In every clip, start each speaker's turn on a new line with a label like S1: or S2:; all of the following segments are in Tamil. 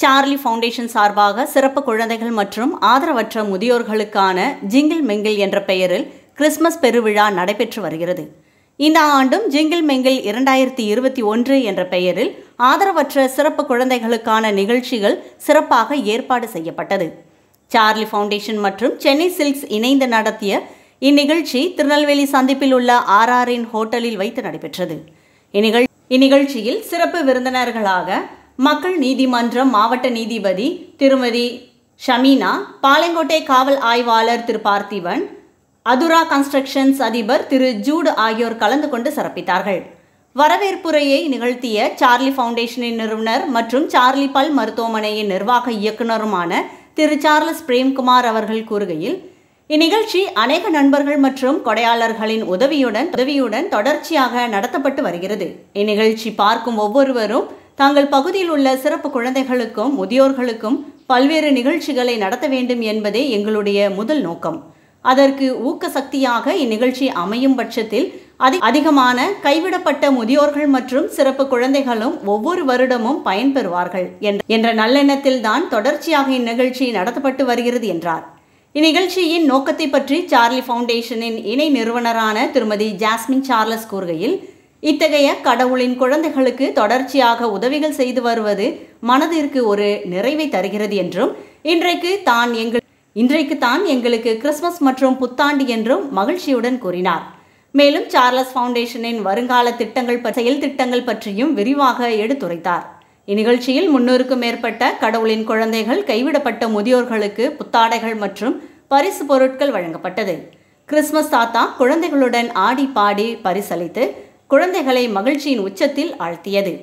S1: சார்லி ஃபவுண்டேஷன் சார்பாக சிறப்பு குழந்தைகள் மற்றும் ஆதரவற்ற முதியோர்களுக்கான ஜிங்கிள் மெங்கிள் என்ற பெயரில் கிறிஸ்மஸ் பெருவிழா நடைபெற்று வருகிறது இந்த ஆண்டும் ஜிங்கிள் மெங்கிள் இரண்டாயிரத்தி இருபத்தி ஒன்று என்ற பெயரில் ஆதரவற்ற சிறப்பு குழந்தைகளுக்கான நிகழ்ச்சிகள் சிறப்பாக ஏற்பாடு செய்யப்பட்டது சார்லி ஃபவுண்டேஷன் மற்றும் சென்னை சில்க்ஸ் இணைந்து நடத்திய இந்நிகழ்ச்சி திருநெல்வேலி சந்திப்பில் உள்ள ஆர்ஆரின் ஹோட்டலில் வைத்து நடைபெற்றது இந்நிகழ் இந்நிகழ்ச்சியில் சிறப்பு விருந்தினர்களாக மக்கள் நீதிமன்றம் மாவட்ட நீதிபதி திருமதி ஷமீனா பாளையங்கோட்டை காவல் ஆய்வாளர் திரு பார்த்திபன் அதுரா கன்ஸ்ட்ரக்ஷன்ஸ் அதிபர் திரு ஜூடு ஆகியோர் கலந்து கொண்டு சிறப்பித்தார்கள் வரவேற்புரையை நிகழ்த்திய சார்லி ஃபவுண்டேஷனின் நிறுவனர் மற்றும் சார்லி பல் மருத்துவமனையின் நிர்வாக இயக்குனருமான திரு சார்லஸ் பிரேம்குமார் அவர்கள் கூறுகையில் இந்நிகழ்ச்சி அநேக நண்பர்கள் மற்றும் கொடையாளர்களின் உதவியுடன் உதவியுடன் தொடர்ச்சியாக நடத்தப்பட்டு வருகிறது இந்நிகழ்ச்சி பார்க்கும் ஒவ்வொருவரும் தங்கள் பகுதியில் உள்ள சிறப்பு குழந்தைகளுக்கும் முதியோர்களுக்கும் பல்வேறு நிகழ்ச்சிகளை நடத்த வேண்டும் என்பதே எங்களுடைய முதல் நோக்கம் அதற்கு ஊக்க சக்தியாக இந்நிகழ்ச்சி அமையும் பட்சத்தில் அதி அதிகமான கைவிடப்பட்ட முதியோர்கள் மற்றும் சிறப்பு குழந்தைகளும் ஒவ்வொரு வருடமும் பயன்பெறுவார்கள் என்ற நல்லெண்ணத்தில் தான் தொடர்ச்சியாக இந்நிகழ்ச்சி நடத்தப்பட்டு வருகிறது என்றார் இந்நிகழ்ச்சியின் நோக்கத்தை பற்றி சார்லி ஃபவுண்டேஷனின் இணை நிறுவனரான திருமதி ஜாஸ்மின் சார்லஸ் கூறுகையில் இத்தகைய கடவுளின் குழந்தைகளுக்கு தொடர்ச்சியாக உதவிகள் செய்து வருவது மனதிற்கு ஒரு நிறைவை தருகிறது என்றும் இன்றைக்கு தான் எங்கள் இன்றைக்கு தான் எங்களுக்கு கிறிஸ்மஸ் மற்றும் புத்தாண்டு என்றும் மகிழ்ச்சியுடன் கூறினார் மேலும் சார்லஸ் ஃபவுண்டேஷனின் வருங்கால திட்டங்கள் செயல் திட்டங்கள் பற்றியும் விரிவாக எடுத்துரைத்தார் இந்நிகழ்ச்சியில் முன்னூறுக்கும் மேற்பட்ட கடவுளின் குழந்தைகள் கைவிடப்பட்ட முதியோர்களுக்கு புத்தாடைகள் மற்றும் பரிசு பொருட்கள் வழங்கப்பட்டது கிறிஸ்மஸ் தாத்தா குழந்தைகளுடன் ஆடி பாடி பரிசளித்து குழந்தைகளை மகிழ்ச்சியின் உச்சத்தில் ஆழ்த்தியது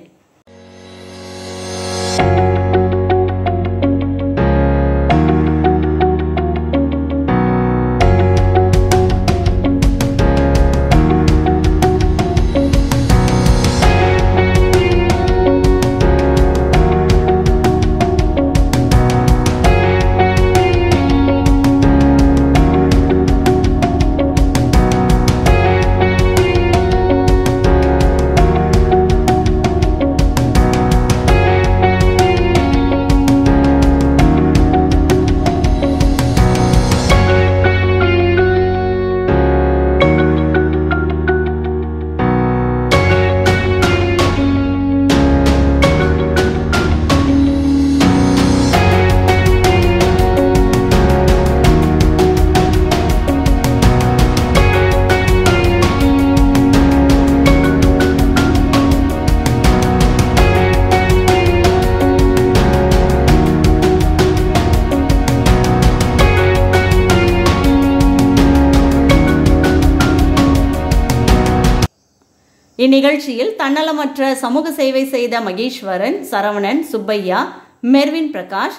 S1: இந்நிகழ்ச்சியில் தன்னலமற்ற சமூக சேவை செய்த Maheswaran Saravanan Subbaiah Mervin Prakash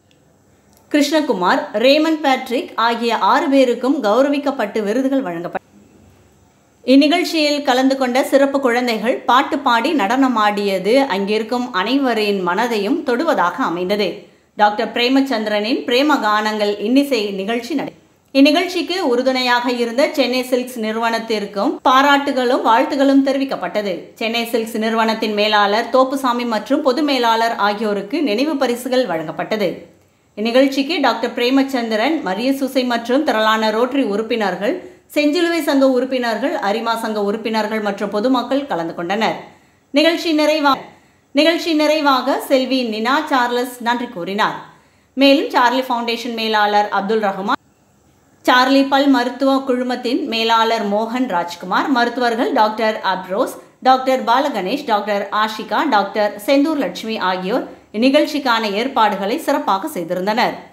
S1: Krishnakumar Ramon Patrick ஆகிய ஆறு பேருக்கும் கௌரவிக்கப்பட்டு விருதுகள் வழங்கப்பட்டன இந்நிகழ்ச்சியில் கலந்து கொண்ட சிறப்பு குழந்தைகள் பாட்டு பாடி நடனமாடியது அங்கிருக்கும் அனைவரின் மனதையும் தொடுவதாக அமைந்தது டாக்டர் பிரேமச்சந்திரனின் பிரேம கானங்கள் இன்னிசை நிகழ்ச்சி நடை இந்நிகழ்ச்சிக்கு உறுதுணையாக இருந்த சென்னை சில்க்ஸ் நிறுவனத்திற்கும் பாராட்டுகளும் வாழ்த்துகளும் தெரிவிக்கப்பட்டது சென்னை சில்க்ஸ் நிறுவனத்தின் மேலாளர் தோப்புசாமி மற்றும் பொது மேலாளர் ஆகியோருக்கு நினைவு பரிசுகள் வழங்கப்பட்டது இந்நிகழ்ச்சிக்கு டாக்டர் பிரேமச்சந்திரன் மரிய சுசை மற்றும் திரளான ரோட்டரி உறுப்பினர்கள் செஞ்சிலுவை சங்க உறுப்பினர்கள் அரிமா சங்க உறுப்பினர்கள் மற்றும் பொதுமக்கள் கலந்து கொண்டனர் நிகழ்ச்சி நிறைவாக நிகழ்ச்சி நிறைவாக செல்வி நினா சார்லஸ் நன்றி கூறினார் மேலும் சார்லி ஃபவுண்டேஷன் மேலாளர் அப்துல் ரஹ்மான் சார்லி பல் மருத்துவ குழுமத்தின் மேலாளர் மோகன் ராஜ்குமார் மருத்துவர்கள் doctor Afroz doctor Balaganesh doctor Ashika doctor Senthur Lakshmi ஆகியோர் இந்நிகழ்ச்சிக்கான ஏற்பாடுகளை சிறப்பாக செய்திருந்தனர்